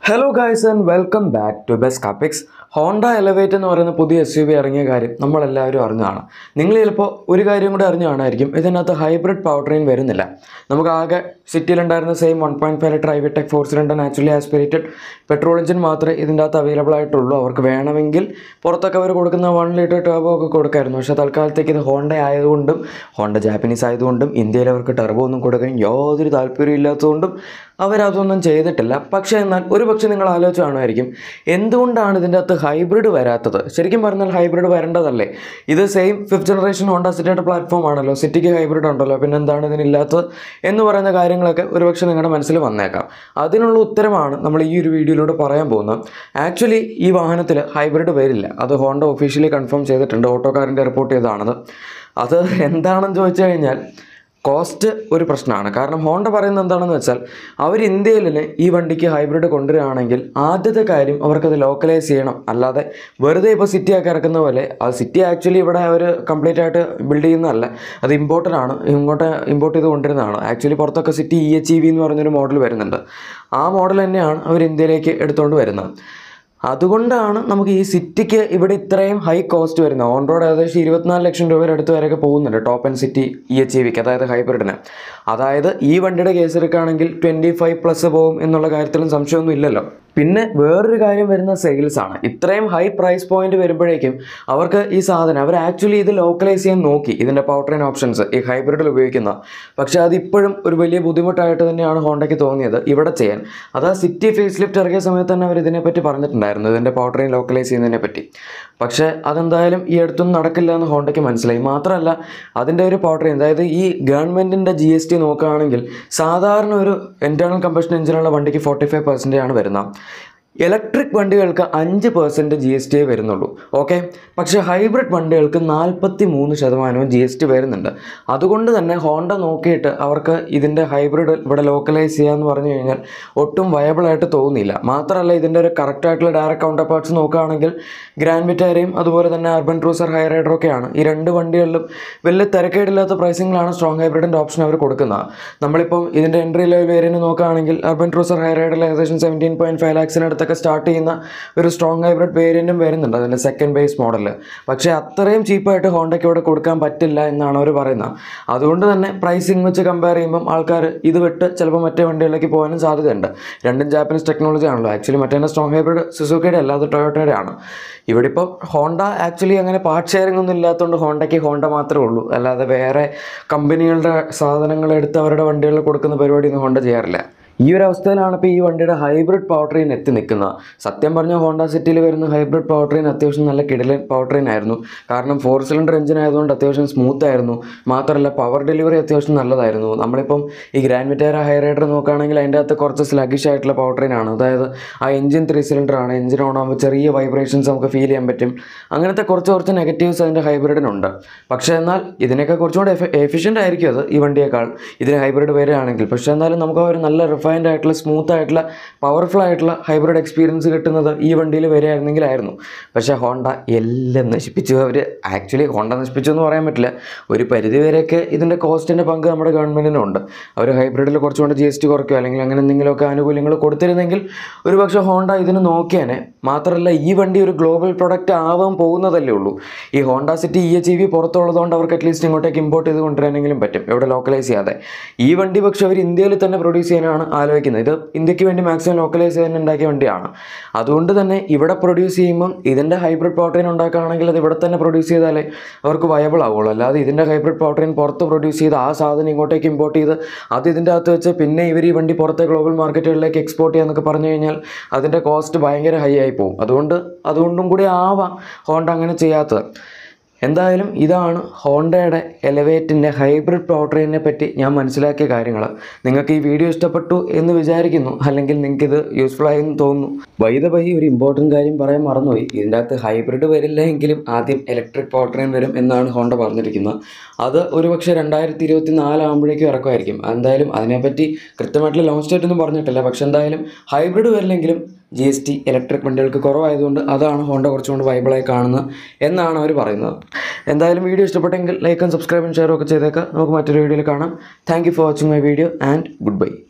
hello guys and welcome back to best Kappics Honda Elevate എന്ന് പറയുന്ന പുതിയ S U V ഇറങ്ങിയ കാര്യം നമ്മളെല്ലാവരും അറിഞ്ഞതാണ് നിങ്ങൾ ചിലപ്പോൾ ഒരു കാര്യം കൂടി അറിഞ്ഞു കാണായിരിക്കും ഇതിനകത്ത് ഹൈബ്രിഡ് പവർ ട്രെയിൻ വരുന്നില്ല നമുക്ക് ആകെ സിറ്റിയിലുണ്ടായിരുന്ന same one point five litre I tech four cylinder naturally aspirated petrol engine മാത്രമേ ഇതിൻ്റെ അകത്ത് അവൈലബിൾ ആയിട്ടുള്ളൂ അവർക്ക് വേണമെങ്കിൽ പുറത്തൊക്കെ അവർ കൊടുക്കുന്ന വൺ ലിറ്റർ ടർബോ ഒക്കെ കൊടുക്കായിരുന്നു പക്ഷേ തൽക്കാലത്തേക്ക് ഇത് ഹോണ്ട ആയതുകൊണ്ടും ഹോണ്ട ജാപ്പനീസ് ആയതുകൊണ്ടും ഇന്ത്യയിൽ അവർക്ക് ടർബോ ഒന്നും കൊടുക്കാൻ യാതൊരു താല്പര്യം ഇല്ലാത്തതുകൊണ്ടും അവരതൊന്നും ചെയ്തിട്ടില്ല പക്ഷേ എന്നാൽ ഒരു പക്ഷേ നിങ്ങൾ ആലോചിച്ച് കാണുമായിരിക്കും എന്തുകൊണ്ടാണ് ഇതിൻ്റെ അകത്ത് ഹൈബ്രിഡ് വരാത്തത് ശരിക്കും പറഞ്ഞാൽ ഹൈബ്രിഡ് വരേണ്ടതല്ലേ ഇത് സെയിം ഫിഫ്ത്ത് ജനറേഷൻ ഹോണ്ട സിറ്റിയുടെ പ്ലാറ്റ്ഫോം ആണല്ലോ സിറ്റിക്ക് ഹൈബ്രിഡ് ഉണ്ടല്ലോ പിന്നെ എന്താണ് ഇതിനില്ലാത്തത് എന്ന് പറയുന്ന കാര്യങ്ങളൊക്കെ ഒരുപക്ഷെ നിങ്ങളുടെ മനസ്സിൽ വന്നേക്കാം അതിനുള്ള ഉത്തരമാണ് നമ്മൾ ഈ ഒരു വീഡിയോയിലൂടെ പറയാൻ പോകുന്നത് ആക്ച്വലി ഈ വാഹനത്തിൽ ഹൈബ്രിഡ് വരില്ല അത് ഹോണ്ട ഒഫീഷ്യലി കൺഫേം ചെയ്തിട്ടുണ്ട് ഓട്ടോക്കാരൻ്റെ റിപ്പോർട്ട് ചെയ്തതാണത് അത് എന്താണെന്ന് ചോദിച്ചു കഴിഞ്ഞാൽ കോസ്റ്റ് ഒരു പ്രശ്നമാണ് കാരണം ഹോണ്ട പറയുന്നത് എന്താണെന്ന് വെച്ചാൽ അവർ ഇന്ത്യയിൽ ഈ വണ്ടിക്ക് ഹൈബ്രിഡ് കൊണ്ടുവരികയാണെങ്കിൽ ആദ്യത്തെ കാര്യം അവർക്കത് ലോക്കലൈസ് ചെയ്യണം അല്ലാതെ വെറുതെ ഇപ്പോൾ സിറ്റി ആക്കി ഇറക്കുന്ന പോലെ ആ സിറ്റി ആക്ച്വലി ഇവിടെ അവർ കംപ്ലീറ്റ് ആയിട്ട് ബിൽഡ് ചെയ്യുന്നതല്ല അത് ഇമ്പോർട്ടഡ് ആണ് ഇങ്ങോട്ട് ഇമ്പോർട്ട് ചെയ്ത് കൊണ്ടുവരുന്നതാണ് ആക്ച്വലി പുറത്തൊക്കെ City E H E V എന്ന് പറഞ്ഞൊരു മോഡൽ വരുന്നുണ്ട് ആ മോഡൽ തന്നെയാണ് അവർ ഇന്ത്യയിലേക്ക് എടുത്തുകൊണ്ട് വരുന്നത് അതുകൊണ്ടാണ് നമുക്ക് ഈ സിറ്റിക്ക് ഇവിടെ ഇത്രയും ഹൈ കോസ്റ്റ് വരുന്നത് ഓൺ റോഡ് ഏകദേശം ഇരുപത്തിനാല് ലക്ഷം രൂപയുടെ അടുത്ത് വരെയൊക്കെ പോകുന്നുണ്ട് top end City E H വിക്ക് അതായത് ഹൈബ്രിഡിന് അതായത് ഈ വണ്ടിയുടെ കേസ് എടുക്കുകയാണെങ്കിൽ ട്വൻറ്റി ഫൈവ് പ്ലസ് പോകും എന്നുള്ള കാര്യത്തിലും സംശയമൊന്നും ഇല്ലല്ലോ പിന്നെ വേറൊരു കാര്യം വരുന്ന സെയിൽസ് ആണ് ഇത്രയും ഹൈ പ്രൈസ് പോയിന്റ് വരുമ്പോഴേക്കും അവർക്ക് ഈ സാധനം അവർ ആക്ച്വലി ഇത് ലോക്കലൈസ് ചെയ്യാൻ നോക്കി ഇതിൻ്റെ പവർ ട്രെയിൻ ഓപ്ഷൻസ് ഈ ഹൈബ്രിഡിൽ ഉപയോഗിക്കുന്ന പക്ഷേ അതിപ്പോഴും ഒരു വലിയ ബുദ്ധിമുട്ടായിട്ട് തന്നെയാണ് ഹോണ്ടയ്ക്ക് തോന്നിയത് ഇവിടെ ചെയ്യാൻ അത് സിറ്റി ഫേസ് ലിഫ്റ്റ് ഇറങ്ങിയ സമയത്ത് തന്നെ അവർ ഇതിനെപ്പറ്റി പറഞ്ഞിട്ടുണ്ടായിരുന്നു ഇതിൻ്റെ പവർ ട്രെയിൻ ലോക്കലൈസ് ചെയ്യുന്നതിനെ പറ്റി പക്ഷേ അതെന്തായാലും ഈ അടുത്തൊന്നും നടക്കില്ല എന്ന് ഹോണ്ടയ്ക്ക് മനസ്സിലായി മാത്രമല്ല അതിൻ്റെ ഒരു പവർ ട്രെയിൻ അതായത് ഈ ഗവൺമെൻറ്റിൻ്റെ ജി എസ് ടി നോക്കുകയാണെങ്കിൽ സാധാരണ ഒരു ഇൻറ്റേർണൽ കമ്പഷൻ എഞ്ചിനുള്ള വണ്ടിക്ക് ഫോർട്ടി ഫൈവ് പെർസെൻറ്റേജ് ആണ് വരുന്നത് ഇലക്ട്രിക് വണ്ടികൾക്ക് അഞ്ച് പെർസെൻറ്റ് ജി എസ് ടി വരുന്നുള്ളൂ ഓക്കെ പക്ഷേ ഹൈബ്രിഡ് വണ്ടികൾക്ക് നാൽപ്പത്തി മൂന്ന് ശതമാനവും ജി എസ് ടി വരുന്നുണ്ട് അതുകൊണ്ട് തന്നെ ഹോണ്ട നോക്കിയിട്ട് അവർക്ക് ഇതിൻ്റെ ഹൈബ്രിഡ് ഇവിടെ ലോക്കലൈസ് ചെയ്യാന്ന് പറഞ്ഞു കഴിഞ്ഞാൽ ഒട്ടും വയബിളായിട്ട് തോന്നിയില്ല മാത്രമല്ല ഇതിൻ്റെ ഒരു കറക്റ്റ് ആയിട്ടുള്ള ഡയറക്റ്റ് കൗണ്ടർ പാർട്സ് നോക്കുകയാണെങ്കിൽ ഗ്രാൻഡ് വിറ്റാരയും അതുപോലെ തന്നെ അർബൻ ക്രൂസർ ഹൈ റൈഡറൊക്കെയാണ് ഈ രണ്ട് വണ്ടികളിലും വലിയ തിരക്കേടില്ലാത്ത പ്രൈസിങ്ങിലാണ് സ്ട്രോങ് ഹൈബ്രിഡിൻ്റെ ഓപ്ഷൻ അവർ കൊടുക്കുന്നത് നമ്മളിപ്പം ഇതിൻ്റെ എൻട്രി ലെവൽ വേരിയൻറ്റ് നോക്കുകയാണെങ്കിൽ അർബൻ ക്രൂസർ ഹൈ റൈഡിൽ ഏകദേശം സെവൻറ്റീൻ പോയിൻറ്റ് ഫൈവ് ലാക്സിനടുത്ത് ഒക്കെ സ്റ്റാർട്ട് ചെയ്യുന്ന ഒരു സ്ട്രോങ് ഹൈബ്രിഡ് വേരിയൻറ്റും വരുന്നുണ്ട് അതിൻ്റെ സെക്കൻഡ് ബേസ് മോഡൽ പക്ഷേ അത്രയും ചീപ്പായിട്ട് ഹോണ്ടയ്ക്ക് ഇവിടെ കൊടുക്കാൻ പറ്റില്ല എന്നാണ് അവർ പറയുന്നത് അതുകൊണ്ട് തന്നെ പ്രൈസിങ് വെച്ച് കമ്പയർ ചെയ്യുമ്പം ആൾക്കാർ ഇത് വിട്ട് ചിലപ്പോൾ മറ്റേ വണ്ടികളിലേക്ക് പോകാനും സാധ്യതയുണ്ട് രണ്ടും ജാപ്പനീസ് ടെക്നോളജി ആണല്ലോ ആക്ച്വലി മറ്റേ സ്ട്രോങ് ഹൈബ്രിഡ് സുസുക്കയുടെ അല്ല അത് ടൊയോട്ടയുടെ ആണ് ഇവിടെ ഇപ്പം ഹോണ്ട ആക്ച്വലി അങ്ങനെ പാർട്ട് ഷെയറിംഗ് ഒന്നും ഇല്ലാത്തതുകൊണ്ട് ഹോണ്ടയ്ക്ക് ഹോണ്ട മാത്രമേ ഉള്ളൂ അല്ലാതെ വേറെ കമ്പനികളുടെ സാധനങ്ങൾ എടുത്ത് അവരുടെ വണ്ടികളിൽ കൊടുക്കുന്ന പരിപാടിയൊന്നും ഹോണ്ട ചെയ്യാറില്ല ഈ ഒരു അവസ്ഥയിലാണ് ഇപ്പോൾ ഈ വണ്ടിയുടെ ഹൈബ്രിഡ് പവർ ട്രെയിൻ എത്തി നിൽക്കുന്നത് സത്യം പറഞ്ഞാൽ ഹോണ്ട സിറ്റിയിൽ വരുന്ന ഹൈബ്രിഡ് പവർ ട്രെയിൻ അത്യാവശ്യം നല്ല കിടിലൻ പവർ ട്രെയിൻ ആയിരുന്നു കാരണം ഫോർ സിലിണ്ടർ എഞ്ചിൻ ആയതുകൊണ്ട് അത്യാവശ്യം സ്മൂത്ത് ആയിരുന്നു മാത്രമല്ല പവർ ഡെലിവറി അത്യാവശ്യം നല്ലതായിരുന്നു നമ്മളിപ്പം ഈ ഗ്രാൻഡ് വിറ്റാര ഹൈ റൈഡർ നോക്കുകയാണെങ്കിൽ അതിൻ്റെ അകത്ത് കുറച്ച് സ്ലഗിഷ് ആയിട്ടുള്ള പവർ ട്രെയിൻ ആണ് അതായത് ആ എഞ്ചിൻ ത്രീ സിലിണ്ടർ ആണ് എഞ്ചിൻ ഓൺ ആകുമ്പോൾ ചെറിയ വൈബ്രേഷൻസ് നമുക്ക് ഫീൽ ചെയ്യാൻ പറ്റും അങ്ങനത്തെ കുറച്ച് കുറച്ച് നെഗറ്റീവ്സ് അതിൻ്റെ ഹൈബ്രിഡിനുണ്ട് പക്ഷേ എന്നാൽ ഇതിനൊക്കെ കുറച്ചും കൂടെ എഫിഷ്യൻ്റ് ആയിരിക്കും അത് ഈ വണ്ടിയേക്കാൾ ഇതിന് ഹൈബ്രിഡ് വരികയാണെങ്കിൽ പക്ഷേ എന്നാലും നമുക്ക് ആ ഒരു നല്ല റിഫൈൻഡ് ആയിട്ടുള്ള സ്മൂത്ത് ആയിട്ടുള്ള പവർഫുൾ ആയിട്ടുള്ള ഹൈബ്രിഡ് എക്സ്പീരിയൻസ് കിട്ടുന്നത് ഈ വണ്ടിയിൽ വരികയായിരുന്നെങ്കിലായിരുന്നു പക്ഷേ ഹോണ്ട എല്ലാം നശിപ്പിച്ചു അവർ ആക്ച്വലി ഹോണ്ട നശിപ്പിച്ചു എന്ന് പറയാൻ പറ്റില്ല ഒരു പരിധി വരെയൊക്കെ ഇതിൻ്റെ കോസ്റ്റിൻ്റെ പങ്ക് നമ്മുടെ ഗവൺമെൻറ്റിനുണ്ട് അവർ ഹൈബ്രിഡിൽ കുറച്ചുകൊണ്ട് ജി എസ് ടി കുറയ്ക്കുക അല്ലെങ്കിൽ അങ്ങനെ എന്തെങ്കിലുമൊക്കെ ആനുകൂല്യങ്ങൾ കൊടുത്തിരുന്നെങ്കിൽ ഒരു പക്ഷേ ഹോണ്ട ഇതിന് നോക്കിയേനെ മാത്രമല്ല ഈ വണ്ടി ഒരു ഗ്ലോബൽ പ്രൊഡക്റ്റ് ആവാൻ പോകുന്നതല്ലേ ഉള്ളൂ ഈ Honda City E H E V പുറത്തുള്ളതുകൊണ്ട് അവർക്ക് അറ്റ്ലീസ്റ്റ് ഇങ്ങോട്ടേക്ക് ഇമ്പോർട്ട് ചെയ്ത് കൊണ്ടുവരാനെങ്കിലും പറ്റും ഇവിടെ ലോക്കലൈസ് ചെയ്യാതെ ഈ വണ്ടി പക്ഷേ അവർ ഇന്ത്യയിൽ തന്നെ പ്രൊഡ്യൂസ് ചെയ്യാനാണ് ആലോചിക്കുന്നത് ഇത് ഇന്ത്യക്ക് വേണ്ടി മാക്സിമം ലോക്കലൈസ് ചെയ്യാൻ ഉണ്ടാക്കിയ വണ്ടിയാണ് അതുകൊണ്ട് തന്നെ ഇവിടെ പ്രൊഡ്യൂസ് ചെയ്യുമ്പം ഇതിൻ്റെ ഹൈബ്രിഡ് പവർ ഉണ്ടാക്കുകയാണെങ്കിൽ അത് ഇവിടെ തന്നെ പ്രൊഡ്യൂസ് ചെയ്താലേ അവർക്ക് വയബിൾ ആവുള്ളൂ അല്ലാതെ ഇതിൻ്റെ ഹൈബ്രിഡ് പവർ പുറത്ത് പ്രൊഡ്യൂസ് ചെയ്ത് ആ സാധനം ഇങ്ങോട്ടേക്ക് ഇമ്പോർട്ട് ചെയ്ത് അത് ഇതിൻ്റെ അകത്ത് വെച്ച് പിന്നെ ഇവർ ഈ വണ്ടി പുറത്തെ ഗ്ലോബൽ മാർക്കറ്റുകളിലേക്ക് എക്സ്പോർട്ട് ചെയ്യാന്നൊക്കെ പറഞ്ഞു കഴിഞ്ഞാൽ അതിൻ്റെ കോസ്റ്റ് ഭയങ്കര ഹൈ ആയി പോകും അതുകൊണ്ട് അതുകൊണ്ടും കൂടി ആവാം ഹോണ്ട അങ്ങനെ ചെയ്യാത്തത് എന്തായാലും ഇതാണ് ഹോണ്ടയുടെ എലവേറ്റിൻ്റെ ഹൈബ്രിഡ് പവർ ട്രെയിനിനെ പറ്റി ഞാൻ മനസ്സിലാക്കിയ കാര്യങ്ങൾ നിങ്ങൾക്ക് ഈ വീഡിയോ ഇഷ്ടപ്പെട്ടു എന്ന് വിചാരിക്കുന്നു അല്ലെങ്കിൽ നിങ്ങൾക്ക് ഇത് യൂസ്ഫുൾ ആയി എന്ന് തോന്നുന്നു വൈദ ബൈ ഒരു ഇമ്പോർട്ടൻറ്റ് കാര്യം പറയാൻ മറന്നുപോയി ഇതിൻ്റെ അകത്ത് ഹൈബ്രിഡ് വരില്ല എങ്കിലും ആദ്യം ഇലക്ട്രിക് പവർ ട്രെയിൻ വരും എന്നാണ് ഹോണ്ട പറഞ്ഞിരിക്കുന്നത് അത് ഒരുപക്ഷെ രണ്ടായിരത്തി ഇരുപത്തി നാലാകുമ്പോഴേക്കും ഇറക്കുമായിരിക്കും എന്തായാലും അതിനെപ്പറ്റി കൃത്യമായിട്ടുള്ള ലോഞ്ച് ഡേറ്റ് ഒന്നും പറഞ്ഞിട്ടില്ല പക്ഷെ എന്തായാലും ഹൈബ്രിഡ് വരില്ലെങ്കിലും ജി എസ് ടി ഇലക്ട്രിക് വണ്ടികൾക്ക് കുറവായതുകൊണ്ട് അതാണ് ഹോണ്ട കുറച്ചുകൊണ്ട് വൈബിളായി കാണുന്നത് എന്നാണ് അവർ പറയുന്നത് എന്തായാലും വീഡിയോ ഇഷ്ടപ്പെട്ടെങ്കിൽ ലൈക്കും സബ്സ്ക്രൈബും ഷെയറും ഒക്കെ ചെയ്തേക്കാം നമുക്ക് മറ്റൊരു വീഡിയോയിൽ കാണാം thank you for watching my video and good by